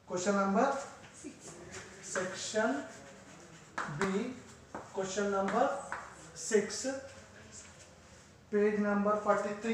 Question number Six. section B, question number 6, page number 43.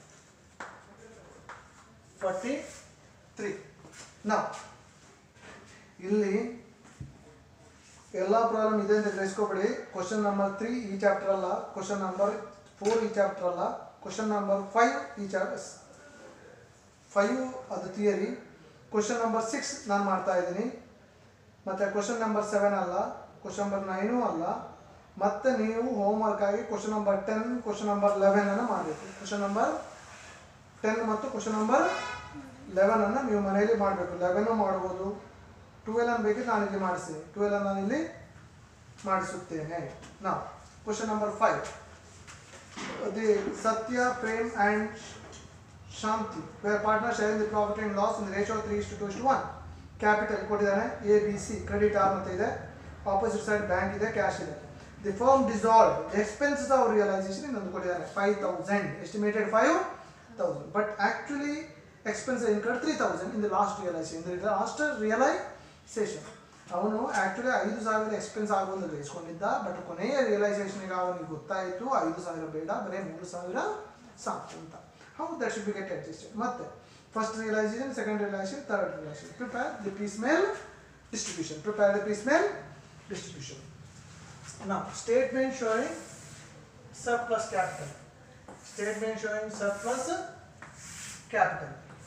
43. Now, ಇಲ್ಲಿ ಎಲ್ಲ problem ಇದೆ ಅಂತ ಗ್ರಹಿಸ್ಕೊಬೇಡಿ ಕ್ವಶನ್ ನಂಬರ್ ತ್ರೀ ಈ ಚಾಪ್ಟರ್ ಅಲ್ಲ ಕ್ವಶನ್ ನಂಬರ್ ಫೋರ್ ಈ ಚಾಪ್ಟರ್ ಅಲ್ಲ ಕ್ವಶನ್ ನಂಬರ್ ಫೈವ್ ಈ ಚಾಪ್ಟರ್ ಫೈವ್ ಅದು ಥಿಯರಿ ಕ್ವಶನ್ ನಂಬರ್ ಸಿಕ್ಸ್ ನಾನು ಮಾಡ್ತಾ ಇದ್ದೀನಿ ಮತ್ತು ಕ್ವಶನ್ ನಂಬರ್ ಸೆವೆನ್ ಅಲ್ಲ ಕ್ವಶನ್ ನಂಬರ್ ನೈನು ಅಲ್ಲ ಮತ್ತೆ ನೀವು ಹೋಮ್ವರ್ಕ್ ಆಗಿ question number ten question number eleven ಅನ್ನು ಮಾಡಬೇಕು ಕ್ವಶನ್ ನಂಬರ್ ಟೆನ್ ಮತ್ತು ಕ್ವಶನ್ ನಂಬರ್ ಲೆವೆನ್ ಅನ್ನು ನೀವು ಮನೆಯಲ್ಲಿ ಮಾಡಬೇಕು ಲೆವೆನ್ನು ಮಾಡ್ಬೋದು ಟ್ವೆಲ್ ಅನ್ನು ಬೇಕಿದ್ರೆ ನಾನು ಇಲ್ಲಿ ಮಾಡಿಸಿ ಟ್ವೆಲ್ ಅನ್ನು ನಾನು ಇಲ್ಲಿ ಮಾಡಿಸುತ್ತೇನೆ ನಾವು question number five the Satya Prem and Shanti were partner sharing the profit and loss in ratio three ಇಷ್ಟು ಟು ಇಷ್ಟು ಒನ್ ಕ್ಯಾಪಿಟಲ್ ಕೊಟ್ಟಿದ್ದಾನೆ A B C creditor ಅಂತ ಇದೆ ಆಪೋಸಿಟ್ ಸೈಡ್ ಬ್ಯಾಂಕ್ ಇದೆ ಕ್ಯಾಶ್ ಇದೆ the firm dissolve the expenses of realisation ಇನ್ನೊಂದು ಕೊಟ್ಟಿದ್ದಾನೆ five thousand estimated five thousand but actually expense incurred three thousand in the last realisation in the last realisation ಅವನು actually ಐದು ಸಾವಿರ expense ಆಗುವಂತ ಗ್ರಹಿಸ್ಕೊಂಡಿದ್ದ but ಕೊನೆಯ ರಿಯಲೈಸೇಷನ್ಗೆ ಅವನಿಗೆ ಗೊತ್ತಾಯಿತು ಐದು ಸಾವಿರ ಬೇಡ ಬರೀ ಮೂರು ಸಾವಿರ ಸಾಕು ಅಂತ how that should be get adjusted ಮತ್ತೆ first realisation second realisation third realisation prepare the piecemeal distribution prepare the piecemeal distribution Now, statement showing surplus capital. Statement showing surplus capital.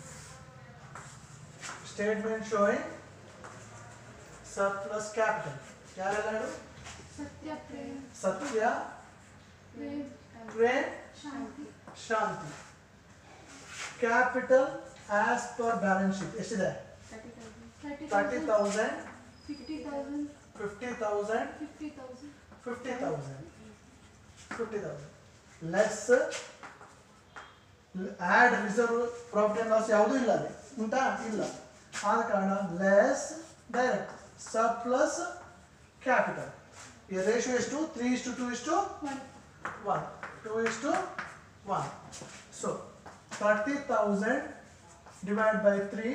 Statement showing surplus capital. ಯಾರೆಲ್ಲ ಹೇಳು Satya Prem. Satya Prem. Prem Shanti. Shanti capital as per balance sheet ಎಷ್ಟಿದೆ Thirty thousand. Thirty thousand Fifty thousand. Fifty thousand Fifty thousand. Fifty thousand fifty thousand less add reserve profit and loss ಯಾವುದೂ ಇಲ್ಲ ಅಲ್ಲಿ ಉಂಟಾ ಇಲ್ಲ ಆದ ಕಾರಣ ಲೆಸ್ ಡೈರೆಕ್ಟ್ ಸರ್ಪ್ಲಸ್ ಕ್ಯಾಪಿಟಲ್ ಈ ratio ಎಷ್ಟು ತ್ರೀ ಇಷ್ಟು ಟು ಇಷ್ಟು One. ಒನ್ ಟು ಇಷ್ಟು one so thirty thousand divide by three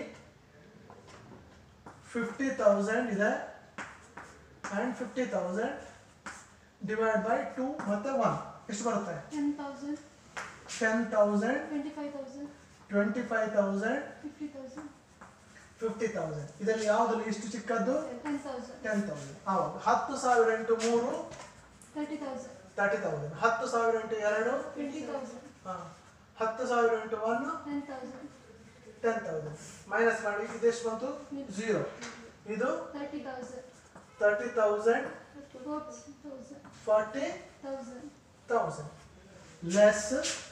fifty thousand ಇದೆ and fifty thousand divide by two ಮತ್ತು ಒನ್ ಎಷ್ಟು ಬರುತ್ತೆ Ten thousand. Ten thousand Twenty-five thousand. Twenty five thousand Fifty thousand. Fifty thousand ಇದರಲ್ಲಿ ಯಾವುದಲ್ಲಿ ಇಷ್ಟು ಚಿಕ್ಕದ್ದು Ten thousand. Ten thousand ಆವಾಗ ಹತ್ತು ಸಾವಿರ ಇಂಟು ಮೂರು Thirty thousand. ತರ್ಟಿ ತೌಸಂಡ್ ಹತ್ತು ಸಾವಿರ ಇಂಟು ಎರಡು Twenty thousand. ಹಾ. ಹತ್ತು ಸಾವಿರ into one Ten thousand. Ten thousand minus ಮಾಡಿ ಇದೆಷ್ಟು ಬಂತು ಝೀರೋ ಇದು Thirty thousand. Thirty thousand Forty thousand. Forty Thousand. Thousand less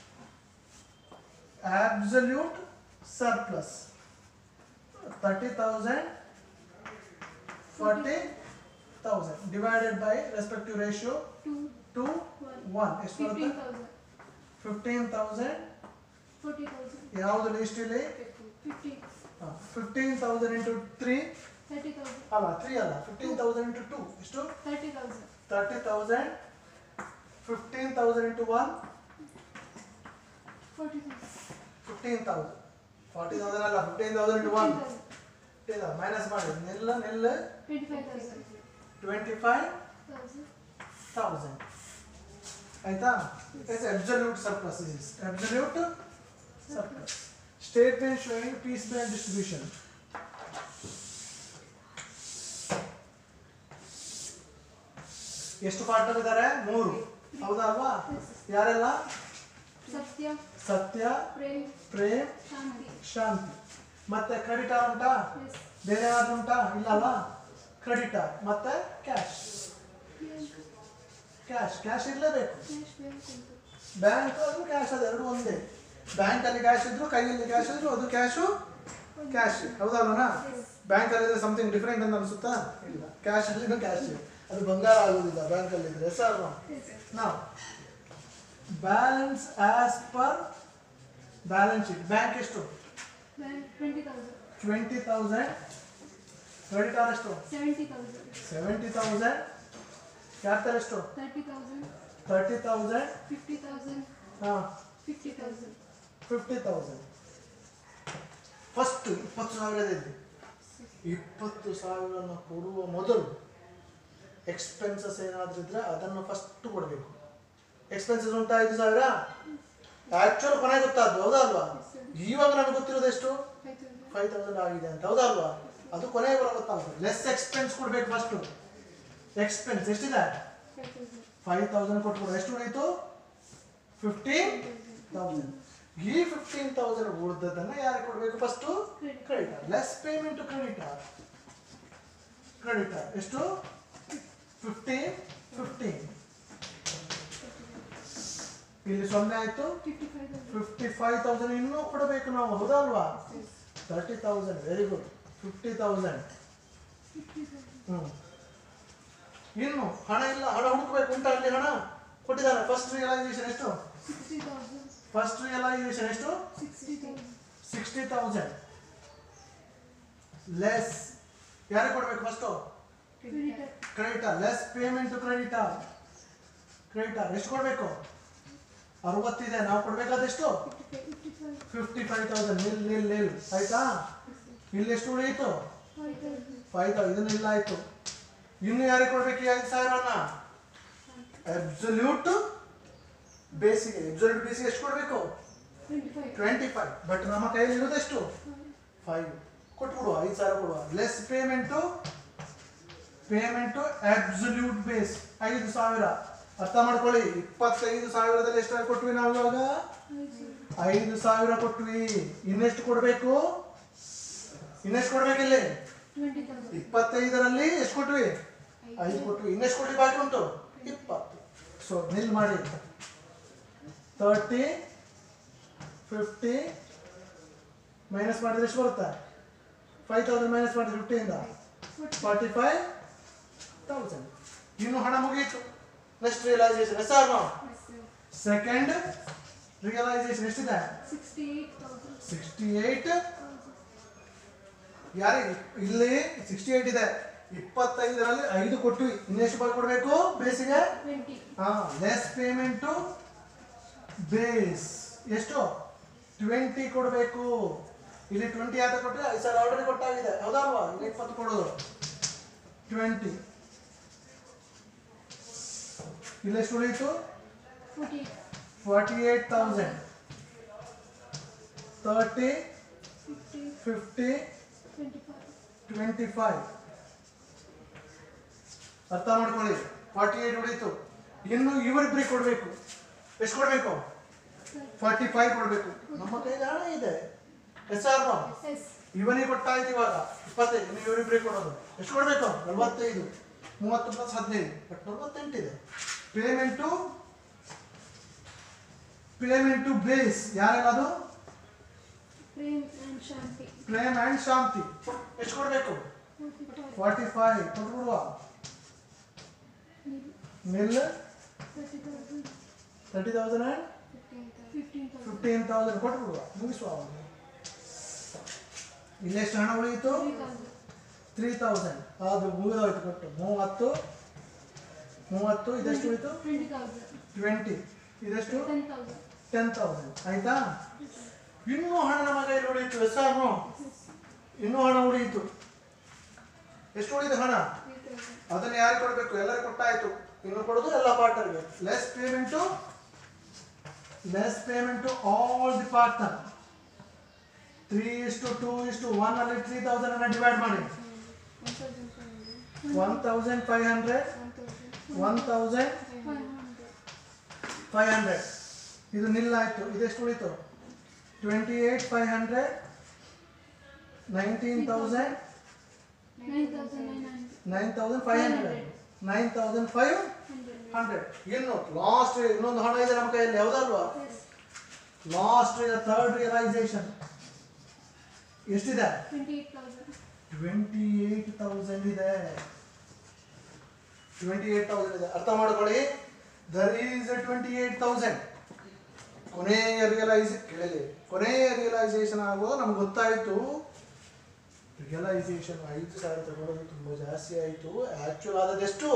absolute surplus thirty thousand forty thousand divided by respective ratio Two. to One. one ಎಷ್ಟು Fifteen ಬರುತ್ತೆ thousand. Fifteen thousand Forty thousand. ಯಾವುದು list ಇಲ್ಲಿ Fifty. Fifteen thousand into three Thirty thousand. ಅಲ್ಲ three ಅಲ್ಲ fifteen thousand into two ಎಷ್ಟು Thirty thousand. Thirty thousand fifteen thousand into one Forty thousand. Fifteen thousand forty thousand ಅಲ್ಲ fifteen thousand into one Fifteen thousand. Minus ಮಾಡಿ ನಿಲ್ಲ ನಿಲ್ಲ Twenty-five thousand. Twenty five Thousand. Thousand ಆಯ್ತಾ it's absolute surplus is absolute surplus statement showing piece band distribution ಎಷ್ಟು partner ಇದ್ದಾರೆ ಮೂರು ಹೌದಾ ಅಲ್ವಾ ಯಾರೆಲ್ಲ Satya. ಸತ್ಯ Prem. ಪ್ರೇಮ್ Shanti. ಶಾಂತಿ ಮತ್ತೆ ಕ್ರೆಡಿಟಾರ್ ಉಂಟಾ Yes. ಬೇರೆ ಯಾರು ಉಂಟಾ ಇಲ್ಲಲ್ಲ ಕ್ರೆಡಿಟಾರ್ ಮತ್ತೆ ಕ್ಯಾಶ್ ಕ್ಯಾಶ್ ಕ್ಯಾಶ್ ಇರಲೇಬೇಕು Cash bank ಉಂಟು. ಬ್ಯಾಂಕ್ ಅದು ಕ್ಯಾಶ್ ಅದು ಎರಡು ಒಂದೇ ಬ್ಯಾಂಕ್ ಅಲ್ಲಿ ಕ್ಯಾಶ್ ಇದ್ರು ಕೈಯಲ್ಲಿ ಕ್ಯಾಶ್ ಇದ್ರು ಅದು ಕ್ಯಾಶು ಕ್ಯಾಶ್ ಹೌದಲ್ವನಾ ಬ್ಯಾಂಕ್ ಅಲ್ಲಿ ಇದ್ರೆ ಸಮಥಿಂಗ್ ಡಿಫ್ರೆಂಟ್ ಅಂತ ಅನ್ಸುತ್ತಾ ಇಲ್ಲ ಕ್ಯಾಶ್ ಅಲ್ಲಿ ಕ್ಯಾಶ್ ಅದು ಬಂಗಾರ ಆಗೋದಿಲ್ಲ ಬ್ಯಾಂಕ್ ಅಲ್ಲಿ ಇದ್ರೆ ಸರ್ Yes. ನಾವು balance as per balance sheet bank ಎಷ್ಟು Bank twenty thousand. Twenty thousand creditor ಎಷ್ಟು Seventy thousand. Seventy thousand capital ಎಷ್ಟು Thirty thousand. Thirty thousand Fifty thousand. ಹಾಂ Fifty thousand. Fifty thousand first ಇಪ್ಪತ್ತು ಸಾವಿರದ ಇದೆ ಇಪ್ಪತ್ತು ಸಾವಿರನ ಕೊಡುವ ಮೊದಲು ಎಕ್ಸ್ಪೆನ್ಸಸ್ ಏನಾದರೂ ಇದ್ರೆ ಅದನ್ನು ಫಸ್ಟ್ ಕೊಡಬೇಕು ಎಕ್ಸ್ಪೆನ್ಸಸ್ ಉಂಟಾ ಐದು ಸಾವಿರ ಆ್ಯಕ್ಚುಲ್ ಕೊನೆಗೆ ಗೊತ್ತಾದ್ದು ಹೌದಾ ಅಲ್ವಾ ಇವಾಗ ನಮಗೆ ಗೊತ್ತಿರೋದು ಎಷ್ಟು Five ಫೈವ್ thousand. ತೌಸಂಡ್ ಆಗಿದೆ ಅಂತ ಹೌದಾ ಅಲ್ವಾ ಅದು ಕೊನೆಗೆ ಬರೋ ಗೊತ್ತಾಗ್ತದೆ ಲೆಸ್ ಎಕ್ಸ್ಪೆನ್ಸ್ ಕೊಡ್ಬೇಕು ಫಸ್ಟು ಎಕ್ಸ್ಪೆನ್ಸ್ ಎಷ್ಟಿದೆ Five thousand. ಫೈವ್ ತೌಸಂಡ್ ಕೊಟ್ಬಿಡು ಎಷ್ಟು ಉಳಿತು ಫಿಫ್ಟೀನ್ ತೌಸಂಡ್ ಈ ಫಿಫ್ಟೀನ್ ತೌಸಂಡ್ ಉಳಿದದನ್ನು ಯಾರಿಗೆ ಕೊಡಬೇಕು first Credit. Creditor less payment creditor creditor ಎಷ್ಟು ಫಿಫ್ಟೀನ್ ಫಿಫ್ಟೀನ್ ಇಲ್ಲಿ ಸೊನ್ನೆ ಆಯ್ತು Fifty-five thousand. Fifty five thousand ಇನ್ನೂ ಕೊಡಬೇಕು ನಾವು ಹೌದಲ್ವಾ Yes. Thirty thousand very good fifty thousand Fifty thousand. ಹ್ಞೂ ಇನ್ನು ಹಣ ಇಲ್ಲ ಹಣ ಹುಡುಕ್ಬೇಕು ಉಂಟಾ ಅಲ್ಲಿ ಹಣ ಕೊಟ್ಟಿದ್ದಾರೆ ಫಸ್ಟ್ ರಿಯಲೈಸೇಷನ್ ಎಷ್ಟು Sixty thousand. ಫಸ್ಟ್ ರಿಯಲೈಸೇಷನ್ ಎಷ್ಟು Sixty thousand. Sixty thousand less ಯಾರಿಗೆ ಕೊಡಬೇಕು first Creditor. Creditor less payment creditor creditor ಎಷ್ಟು ಕೊಡಬೇಕು ಅರವತ್ತಿದೆ ನಾವು ಕೊಡಬೇಕಾದೆಷ್ಟು Fifty-five. Fifty-five. Fifty five thousand nil nil nil ಆಯ್ತಾ Yes, sir. ಇಲ್ಲಿ ಎಷ್ಟು ಉಳಿಯಿತು Five thousand. ಫೈವ್ ತೌಸಂಡ್ ಇದನ್ನ ಇಲ್ಲ ಆಯ್ತು ಇನ್ನು ಯಾರಿಗೆ ಕೊಡ್ಬೇಕು ಈ ಐದು ಸಾವಿರನ ಅಬ್ಸಲ್ಯೂಟ್ ಬೇಸಿಗೆ ಅಬ್ಸಲ್ಯೂಟ್ ಬೇಸಿಗೆ ಎಷ್ಟು ಕೊಡಬೇಕು Twenty-five. ಟ್ವೆಂಟಿ ಫೈವ್ ಬಟ್ ನಮ್ಮ ಕೈಯಲ್ಲಿ ಇರೋದೆಷ್ಟು Five. ಫೈವ್ ಕೊಟ್ಬಿಡುವ ಐದು ಸಾವಿರ ಕೊಡುವ less payment payment absolute base ಐದು ಸಾವಿರ ಅರ್ಥ ಮಾಡ್ಕೊಳ್ಳಿ ಇಪ್ಪತ್ತೈದು ಸಾವಿರದಲ್ಲಿ ಎಷ್ಟು ಕೊಟ್ವಿ ನಾವು ಇವಾಗ Five, sir. ಐದು ಸಾವಿರ ಕೊಟ್ವಿ ಇನ್ನೆಷ್ಟು ಕೊಡಬೇಕು ಇನ್ನೆಷ್ಟು ಕೊಡ್ಬೇಕಿಲ್ಲಿ Twenty thousand. ಇಪ್ಪತ್ತೈದರಲ್ಲಿ ಎಷ್ಟು ಕೊಟ್ವಿ ಐದು ಕೊಟ್ವಿ ಇನ್ನೆಷ್ಟು ಕೊಟ್ವಿ ಬಾಕಿ ಉಂಟು ಇಪ್ಪತ್ತು ಸೊ ನಿಲ್ ಮಾಡಿ ತರ್ಟಿ ಫಿಫ್ಟಿ ಮೈನಸ್ ಮಾಡಿದ್ರೆ ಎಷ್ಟು ಬರುತ್ತೆ ಫೈವ್ ತೌಸಂಡ್ ಮೈನಸ್ ಮಾಡಿದ್ರೆ ಫಿಫ್ಟಿಯಿಂದ Forty. ಫಾರ್ಟಿ ಫೈವ್ ತೌಸಂಡ್ ಇನ್ನು ಹಣ ಮುಗೀತು ನೆಕ್ಸ್ಟ್ ರಿಯಲೈಸೇಷನ್ ಎಸ್ ಆರ್ ನಾವು Yes, sir. ಸೆಕೆಂಡ್ ರಿಯಲೈಸೇಷನ್ ಎಷ್ಟಿದೆ Sixty-eight thousand. Sixty eight Thousand. ಯಾರಿಗೆ ಇಲ್ಲಿ ಸಿಕ್ಸ್ಟಿ ಏಯ್ಟ್ ಇದೆ ಇಪ್ಪತ್ತೈದರಲ್ಲಿ ಐದು ಕೊಟ್ವಿ ಇನ್ನೆಷ್ಟು ಬಾಕಿ ಕೊಡಬೇಕು ಬೇಸಿಗೆ Twenty. ಹಾ ಲೆಸ್ ಪೇಮೆಂಟು ಬೇಸ್ ಎಷ್ಟು ಟ್ವೆಂಟಿ ಕೊಡಬೇಕು ಇಲ್ಲಿ ಟ್ವೆಂಟಿ ಆತ ಕೊಟ್ಟರೆ ಐದು ಸಾವಿರ ಆಲ್ರೆಡಿ ಕೊಟ್ಟಾಗಿದೆ ಹೌದಲ್ವಾ ಇಲ್ಲಿ ಇಪ್ಪತ್ತು ಕೊಡೋದು ಟ್ವೆಂಟಿ ಇಲ್ಲೆಷ್ಟು ಉಳಿಯಿತು Forty-eight. Forty eight thousand thirty Fifty. Fifty Twenty-five. Twenty five ಅರ್ಥ ಮಾಡ್ಕೊಳ್ಳಿ ಫಾರ್ಟಿ ಏಟ್ ಉಳೀತು ಇನ್ನು ಇವರಿಬ್ಬರಿಗೆ ಕೊಡಬೇಕು ಎಷ್ಟು ಕೊಡಬೇಕು ಫಾರ್ಟಿ ಫೈವ್ ಕೊಡಬೇಕು ನಮ್ಮ ಕೈಲಿ ಹಣ ಇದೆ ಎಸ್ ಆರ್ ನಾವು Yes. ಇವನಿಗೆ ಕೊಟ್ಟಾಯ್ತು ಇವಾಗ ಇಪ್ಪತ್ತೈದು ಇನ್ನು ಇವರಿಬ್ಬರಿಗೆ ಕೊಡೋದು ಎಷ್ಟು ಕೊಡಬೇಕು ನಲವತ್ತೈದು ಮೂವತ್ತು ಪ್ಲಸ್ ಹದಿನೈದು ಬಟ್ ನಲವತ್ತೆಂಟಿದೆ ಪೇಮೆಂಟು ಪೇಮೆಂಟು ಬೇಸ್ ಯಾರೆಲ್ಲದು Prem and Shanti. Prem and Shanti ಎಷ್ಟು ಕೊಡಬೇಕು Forty-five. ಫಾರ್ಟಿ ಫೈವ್ ಕೊಟ್ಬಿಡುವ Nil. Nil Thirty thousand. Thirty thousand and Fifteen thousand. Fifteen thousand ಕೊಟ್ಬಿಡುವ ಮುಗಿಸುವ ಅವಾಗ ಇಲ್ಲೆಷ್ಟು ಹಣ ಉಳಿಯಿತು Three thousand. ತ್ರೀ ತೌಸಂಡ್ ಅದು ಮುಗಿದೋಯ್ತು ಕೊಟ್ಟು ಮೂವತ್ತು ಮೂವತ್ತು ಇದೆಷ್ಟು ಉಳಿತು Twenty thousand. ಟ್ವೆಂಟಿ ಇದೆಷ್ಟು Ten thousand. ಟೆನ್ ತೌಸಂಡ್ ಆಯ್ತಾ ಇನ್ನೂ ಹಣ ನಮ್ಮ ಕೈಯಲ್ಲಿ ಉಳಿಯಿತು ಎಸ್ ಆರ್ Yes. ಇನ್ನೂ ಹಣ ಉಳಿಯಿತು ಎಷ್ಟು ಉಳಿತು ಹಣ Three thousand. ಅದನ್ನು ಯಾರಿಗೆ ಕೊಡಬೇಕು ಎಲ್ಲರಿಗೂ ಕೊಟ್ಟಾಯ್ತು ಇನ್ನು ಕೊಡೋದು ಎಲ್ಲ ಪಾರ್ಟ್ನರ್ಗೆ less payment less payment all the partner three ಇಷ್ಟು ಟೂ ಇಷ್ಟು ಒನ್ ಅಲ್ಲಿ ತ್ರೀ ತೌಸಂಡ್ ಅನ್ನ ಡಿವೈಡ್ ಮಾಡಿ One thousand five hundred. One thousand five hundred One thousand. One thousand Five hundred. Five hundred ಇದು ನಿಲ್ ಆಯಿತು ಇದೆಷ್ಟು ಉಳಿತು twenty eight five hundred nineteen thousand Nine thousand nine hundred. Nine thousand five hundred nine thousand five Hundred. Hundred ಇನ್ನು last ಇನ್ನೊಂದು ಹಣ ಇದೆ ನಮ್ಮ ಕೈಯಲ್ಲಿ ಹೌದಲ್ವಾ Yes. ಲಾಸ್ಟ್ ಥರ್ಡ್ ರಿಯಲೈಸೇಷನ್ ಎಷ್ಟಿದೆ Twenty-eight thousand. Twenty eight thousand ಇದೆ ಟ್ವೆಂಟಿ ಏಯ್ಟ್ ತೌಸಂಡ್ ಇದೆ ಅರ್ಥ ಮಾಡ್ಕೊಳ್ಳಿ there is twenty eight thousand ಕೊನೆಯ ರಿಯಲೈಸ್ ಕೇಳಿ ಕೊನೆಯ ರಿಯಲೈಸೇಷನ್ ಆಗುವಾಗ ನಮ್ಗೆ ಗೊತ್ತಾಯಿತು ರಿಯಲೈಸೇಷನ್ ಐದು ಸಾವಿರ ತಗೊಳ್ಳೋದು ತುಂಬ ಜಾಸ್ತಿ ಆಯಿತು ಆ್ಯಕ್ಚುಲ್ ಆದದೆಷ್ಟು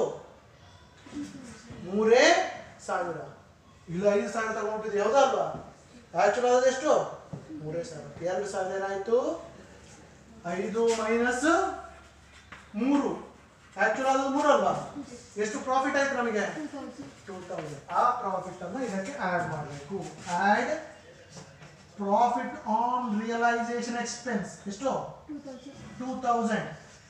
ಮೂರೇ ಸಾವಿರ ಇಲ್ಲ ಐದು ಸಾವಿರ ತಗೊಂಡಿದ್ದು ಯಾವುದಲ್ವಾ ಆ್ಯಕ್ಚುಲ್ ಆದದೆಷ್ಟು ಮೂರೇ ಸಾವಿರ ಎರಡು ಸಾವಿರ ಏನಾಯಿತು ಐದು ಮೈನಸ್ ಮೂರು ಆಕ್ಚುಲ್ ಅದು ಮೂರು ಅಲ್ವಾ ಎಷ್ಟು ಪ್ರಾಫಿಟ್ ಆಯ್ತು ನಮಗೆ ಟೂ ತೌಸಂಡ್ ಟೂ ತೌಸಂಡ್ ಆ ಪ್ರಾಫಿಟ್ ಅನ್ನು ಇದಕ್ಕೆ ಆಡ್ ಮಾಡಬೇಕು add profit on realisation expense ಎಷ್ಟು two thousand two thousand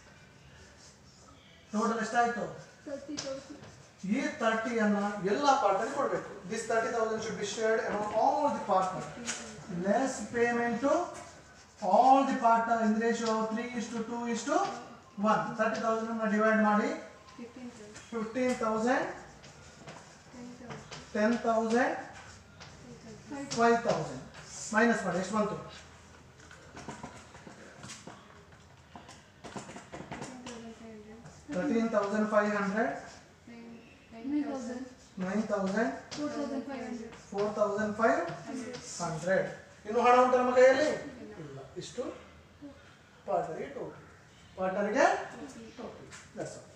total ಎಷ್ಟಾಯ್ತು ತರ್ಟಿ ತೌಸಂಡ್ ಈ ತರ್ಟಿಯನ್ನ ಎಲ್ಲ ಪಾರ್ಟಲ್ಲಿ ಕೊಡಬೇಕು this thirty thousand should be shared among all the partner less payment to all the partner in ratio three is to two is to one thirty thousand divide ಮಾಡಿ fifteen thousand fifteen thousand ten ten thousand thousand five five thousand minus ಮಾಡಿ ಎಷ್ಟು ಬಂತು ten thousand five hundred thirteen thousand five hundred nine thousand nine thousand four thousand five hundred four thousand five hundred hundred ಇನ್ನು ಹಣ ಉಂಟು ನಮ್ಮ ಕೈಯಲ್ಲಿ ಇಲ್ಲ ಇಷ್ಟು ಪಾರ್ಟರಿಗೆ ಟೋಟಲ್ ಪಾರ್ಟರಿಗೆ ಟೋಟಲ್ ದಟ್ಸ್ ಆಲ್